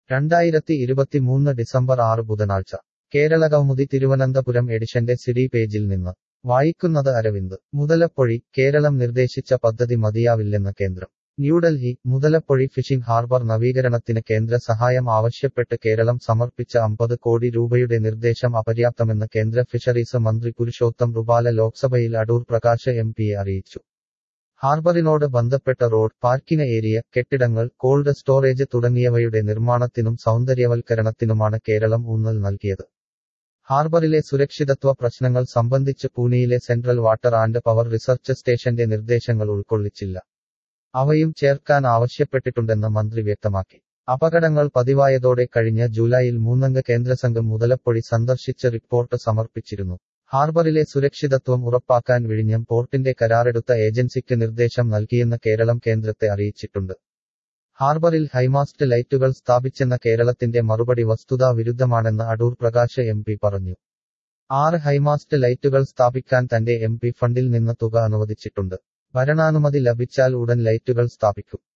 രണ്ടായിരത്തി ഇരുപത്തിമൂന്ന് ഡിസംബർ ആറ് ബുധനാഴ്ച കേരള കൗമുദി തിരുവനന്തപുരം എഡിഷന്റെ സിഡി പേജിൽ നിന്ന് വായിക്കുന്നത് അരവിന്ദ് മുതലപ്പൊഴി കേരളം നിർദ്ദേശിച്ച പദ്ധതി മതിയാവില്ലെന്ന് കേന്ദ്രം ന്യൂഡൽഹി മുതലപ്പൊഴി ഫിഷിംഗ് ഹാർബർ നവീകരണത്തിന് കേന്ദ്ര സഹായം ആവശ്യപ്പെട്ട് കേരളം സമർപ്പിച്ച അമ്പത് കോടി രൂപയുടെ നിർദ്ദേശം അപര്യാപ്തമെന്ന് കേന്ദ്ര ഫിഷറീസ് മന്ത്രി പുരുഷോത്തം റുപാല ലോക്സഭയിൽ അടൂർ പ്രകാശ് എം പിയെ അറിയിച്ചു ഹാർബറിനോട് ബന്ധപ്പെട്ട റോഡ് പാർക്കിംഗ് ഏരിയ കെട്ടിടങ്ങൾ കോൾഡ് സ്റ്റോറേജ് തുടങ്ങിയവയുടെ നിർമ്മാണത്തിനും സൗന്ദര്യവൽക്കരണത്തിനുമാണ് കേരളം ഊന്നൽ നൽകിയത് ഹാർബറിലെ സുരക്ഷിതത്വ പ്രശ്നങ്ങൾ സംബന്ധിച്ച് പൂനെയിലെ central water and power research സ്റ്റേഷന്റെ നിർദ്ദേശങ്ങൾ ഉൾക്കൊള്ളിച്ചില്ല അവയും ചേർക്കാൻ ആവശ്യപ്പെട്ടിട്ടുണ്ടെന്ന് മന്ത്രി വ്യക്തമാക്കി അപകടങ്ങൾ പതിവായതോടെ കഴിഞ്ഞ ജൂലൈയിൽ മൂന്നംഗ കേന്ദ്രസംഘം മുതലപ്പൊഴി സന്ദർശിച്ച് റിപ്പോർട്ട് സമർപ്പിച്ചിരുന്നു ഹാർബറിലെ സുരക്ഷിതത്വം ഉറപ്പാക്കാൻ വിഴിഞ്ഞം പോർട്ടിന്റെ കരാറെടുത്ത ഏജൻസിക്ക് നിർദ്ദേശം നൽകിയെന്ന് കേരളം കേന്ദ്രത്തെ അറിയിച്ചിട്ടുണ്ട് ഹാർബറിൽ ഹൈമാസ്റ്റ് ലൈറ്റുകൾ സ്ഥാപിച്ചെന്ന കേരളത്തിന്റെ മറുപടി വസ്തുതാ വിരുദ്ധമാണെന്ന് അടൂർ പ്രകാശ് എം പി പറഞ്ഞു ആറ് ഹൈമാസ്റ്റ് ലൈറ്റുകൾ സ്ഥാപിക്കാൻ തന്റെ എം പി ഫണ്ടിൽ നിന്ന് തുക അനുവദിച്ചിട്ടുണ്ട് ഭരണാനുമതി ലഭിച്ചാൽ ഉടൻ ലൈറ്റുകൾ സ്ഥാപിക്കും